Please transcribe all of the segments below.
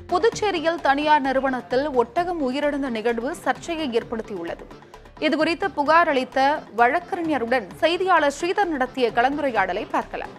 புதுச்சேரியில் தனியார் நிறுவனத்தில் ஒட்டகம் உயிரிழந்த நிகழ்வு சர்ச்சையை ஏற்படுத்தியுள்ளது இதுகுறித்து புகார் அளித்த வழக்கறிஞருடன் செய்தியாளர் ஸ்ரீதர் நடத்திய கலந்துரையாடலை பார்க்கலாம்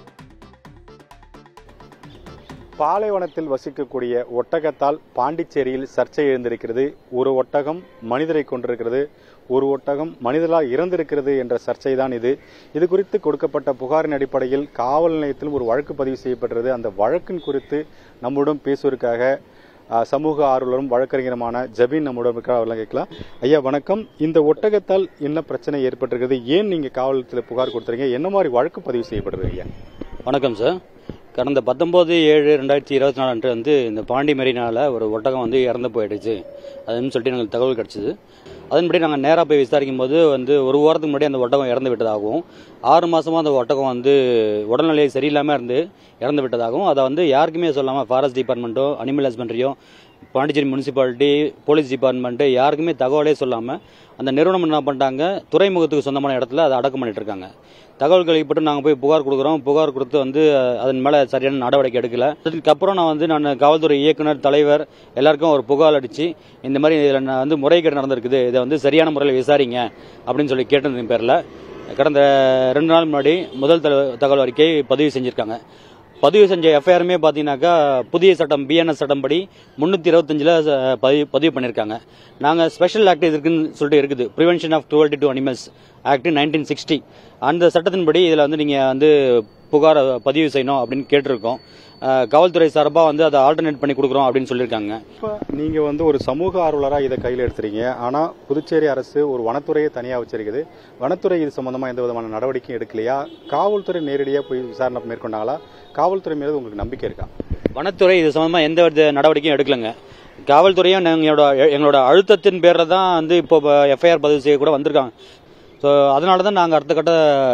பாலைவனத்தில் வசிக்கக்கூடிய ஒட்டகத்தால் பாண்டிச்சேரியில் சர்ச்சை எழுந்திருக்கிறது ஒரு ஒட்டகம் மனிதரை கொண்டிருக்கிறது ஒரு ஒட்டகம் மனிதரால் இறந்திருக்கிறது என்ற சர்ச்சை தான் இது இது குறித்து கொடுக்கப்பட்ட புகாரின் அடிப்படையில் காவல் நிலையத்தில் ஒரு வழக்கு பதிவு செய்யப்பட்டது அந்த வழக்கின் குறித்து நம்முடன் பேசுவதற்காக அஹ், சமூக ஆர்வலரும் வழக்கறிஞருமான ஜபீன் நம்முடன் இருக்கிறார் அவர்லாம் கேட்கலாம் ஐயா வணக்கம் இந்த ஒட்டகத்தால் என்ன பிரச்சனை ஏற்பட்டிருக்கிறது ஏன் நீங்க காவல் நிலையத்தில் புகார் கொடுத்துறீங்க என்ன மாதிரி வழக்கு பதிவு செய்யப்படுறது ஐயா வணக்கம் சார் கடந்த பத்தொம்போது ஏழு ரெண்டாயிரத்தி இருபத்தி நாலு அன்று வந்து இந்த பாண்டி மெரினால ஒரு ஒட்டகம் வந்து இறந்து போயிடுச்சு அதுன்னு சொல்லிட்டு எங்களுக்கு தகவல் கிடச்சிது அதன்படி நாங்கள் நேராக போய் விசாரிக்கும் போது வந்து ஒரு வாரத்துக்கு முன்னாடி அந்த ஒட்டகம் இறந்து விட்டதாகவும் ஆறு மாசமா அந்த ஒட்டகம் வந்து உடல்நிலை சரியில்லாமல் இருந்து இறந்து விட்டதாகவும் அதை வந்து யாருக்குமே சொல்லாமல் ஃபாரஸ்ட் டிபார்ட்மெண்ட்டோ அனிமல் ஹஸ்பண்ட்ரியோ பாண்டிச்சேரி முனிசிபாலிட்டி போலீஸ் டிபார்ட்மெண்ட்டு யாருக்குமே தகவலே சொல்லாமல் அந்த நிறுவனம் என்ன பண்ணிட்டாங்க துறைமுகத்துக்கு சொந்தமான இடத்துல அதை அடக்கம் பண்ணிட்டு இருக்காங்க தகவல் கேள்விப்பட்டு நாங்கள் போய் புகார் கொடுக்குறோம் புகார் கொடுத்து வந்து அஹ், அதன் மேலே சரியான நடவடிக்கை எடுக்கல அதுக்கப்புறம் நான் வந்து நான் காவல்துறை இயக்குனர் தலைவர் எல்லாருக்கும் ஒரு புகார் அடிச்சு இந்த மாதிரி இதில் நான் வந்து முறைகேடு நடந்திருக்குது இதை வந்து சரியான முறையில் விசாரிங்க அப்படின்னு சொல்லி கேட்டதின் பேரில் கடந்த ரெண்டு நாள் முன்னாடி முதல் தல- தகவல் அறிக்கை பதிவு செஞ்சுருக்காங்க பதிவு செஞ்ச எஃப்ஐஆருமே பார்த்தீங்கன்னாக்கா புதிய சட்டம் பிஎன்எஸ் சட்டம் படி முந்நூற்றி இருபத்தஞ்சில் பதிவு பதிவு பண்ணியிருக்காங்க நாங்கள் ஸ்பெஷல் ஆக்ட் இருக்குன்னு சொல்லிட்டு இருக்குது prevention of cruelty to animals act nineteen sixty அந்த சட்டத்தின்படி இதில் வந்து நீங்கள் வந்து புகாரை பதிவு செய்யணும் அப்படின்னு கேட்டிருக்கோம் அஹ், காவல்துறை சார்பாக வந்து அதை ஆல்டர்னேட் பண்ணி கொடுக்குறோம் அப்படின்னு சொல்லியிருக்காங்க இப்போ நீங்க வந்து ஒரு சமூக ஆர்வலரா இதை கையில் எடுத்துறீங்க ஆனா புதுச்சேரி அரசு ஒரு வனத்துறையை தனியா வச்சிருக்குது வனத்துறை இது சம்பந்தமா எந்த விதமான நடவடிக்கையும் எடுக்கலையா காவல்துறை நேரடியா போய் விசாரணை மேற்கொண்டாங்களா காவல்துறை மீது உங்களுக்கு நம்பிக்கை இருக்கா வனத்துறை இது சம்பந்தமாக எந்த வித நடவடிக்கையும் எடுக்கலங்க காவல்துறையும் எங்களோட எங்களோட அழுத்தத்தின் பேரில் தான் வந்து இப்போ எஃப்ஐஆர் பதிவு செய்ய கூட வந்திருக்காங்க ஸோ அதனால தான் நாங்கள் அடுத்த கட்ட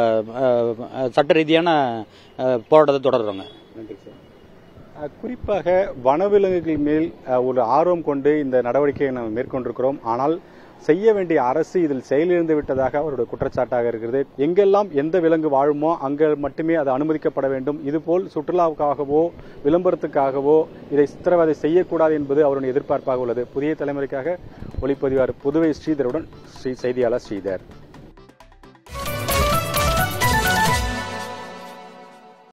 அஹ், அஹ், சட்ட ரீதியான அஹ், போராட்டத்தை தொடர்றோங்க நன்றி சார் அஹ், குறிப்பாக வனவிலங்குகள் மேல் அஹ், ஒரு ஆர்வம் கொண்டு இந்த நடவடிக்கையை நாம் மேற்கொண்டிருக்கிறோம் ஆனால் செய்ய வேண்டிய அரசு இதில் செயலிழந்து விட்டதாக அவருடைய குற்றச்சாட்டாக இருக்கிறது எங்கெல்லாம் எந்த விலங்கு வாழுமோ அங்கே மட்டுமே அது அனுமதிக்கப்பட வேண்டும் இதுபோல் சுற்றுலாவுக்காகவோ விளம்பரத்துக்காகவோ இதை சித்திரவதை செய்யக்கூடாது என்பது அவருடைய எதிர்பார்ப்பாக உள்ளது புதிய தலைமுறைக்காக ஒளிப்பதிவாளர் புதுவை ஸ்ரீதருடன் ஸ்ரீ செய்தியாளர் ஸ்ரீதர்